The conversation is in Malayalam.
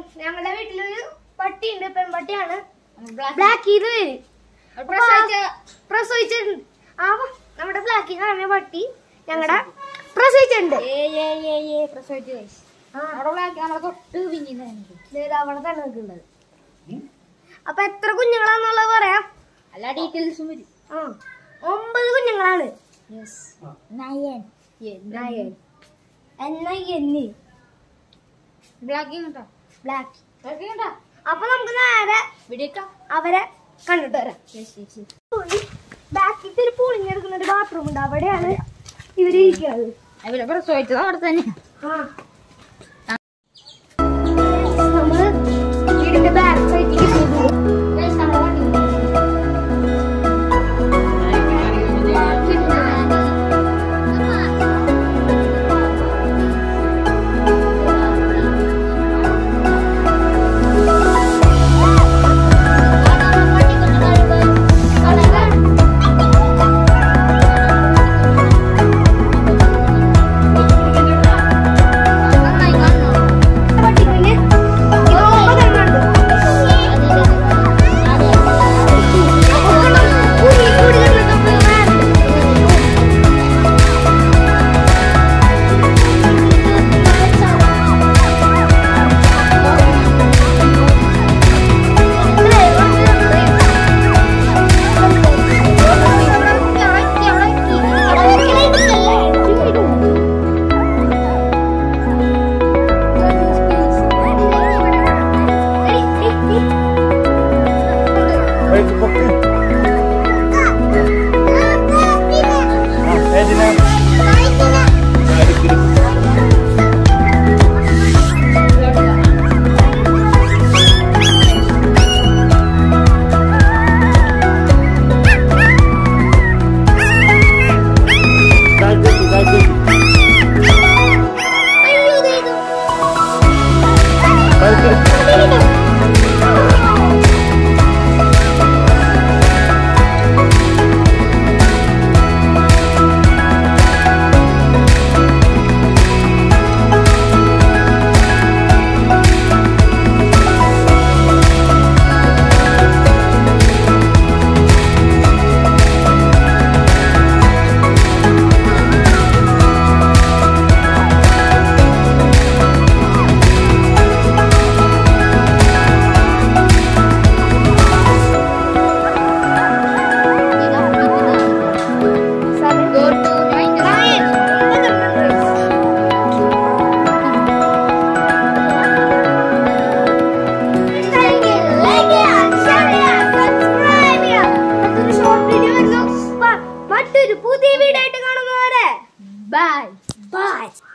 ഞങ്ങളുടെ വീട്ടിലൊരു പട്ടിയുണ്ട് പെൺപട്ടിയാണ് ബ്ലാക്ക് ബ്ലാക്ക് ഇത് പേര് പ്രസവിച്ച പ്രസവിച്ചിട്ടുണ്ട് ആ വ- നമ്മുടെ ബ്ലാക്കി എന്ന് പറഞ്ഞ പട്ടി ഞങ്ങളുടെ പ്രസവിച്ചിട്ടുണ്ട് ഏ ഏ ഏ ഏ പ്രസവിച്ചു guys. അവിടെ ബ്ലാക്ക് നമ്മളെ തൊട്ട് പിന്നിന്ന് ദേ ഇത് അവിടെ തന്നെ നിൽക്കുന്നത് അപ്പൊ എത്ര കുഞ്ഞുങ്ങളാന്നുള്ളത് പറയാം എല്ലാ ഡീറ്റെയിൽസും വരും ആ ഒമ്പത് കുഞ്ഞുങ്ങളാണ് യെസ് നയൻ നയൻ എന്ന എന്നി ബ്ലാക്ക് കേട്ടോ ബ്ലാക്ക് ബ്ലാക്ക് കേട്ടോ അപ്പൊ നമുക്ക് നേരെ വിടിയേക്കാം അവരെ കണ്ടിട്ട് വരാം യെസ് യെസ് ബാക്കിൽ ഒരു പൂളിങ് എടുക്കുന്ന ഒരു ബാത്റൂം ഉണ്ട് അവിടെയാണ് ഇവര് ഇരിക്കുന്നത് അവരെ പ്രസവിച്ചത് അവിടെ തന്നെ ആ. നമ്മള് വീടിന്റെ ബാക്ക് സൈഡിലേക്ക് പോകും Guys, നമ്മുടെ വണ്ടി പട്ടിക്കുഞ്ഞ് ഇത് ഒമ്പതെണ്ണം ഉണ്ട്. കൂടി കൂടി കിടന്നിട്ട് വേറെ. മറ്റൊരു പുതിയ വീടായിട്ട് കാണുന്നവരെ ബൈ ബൈ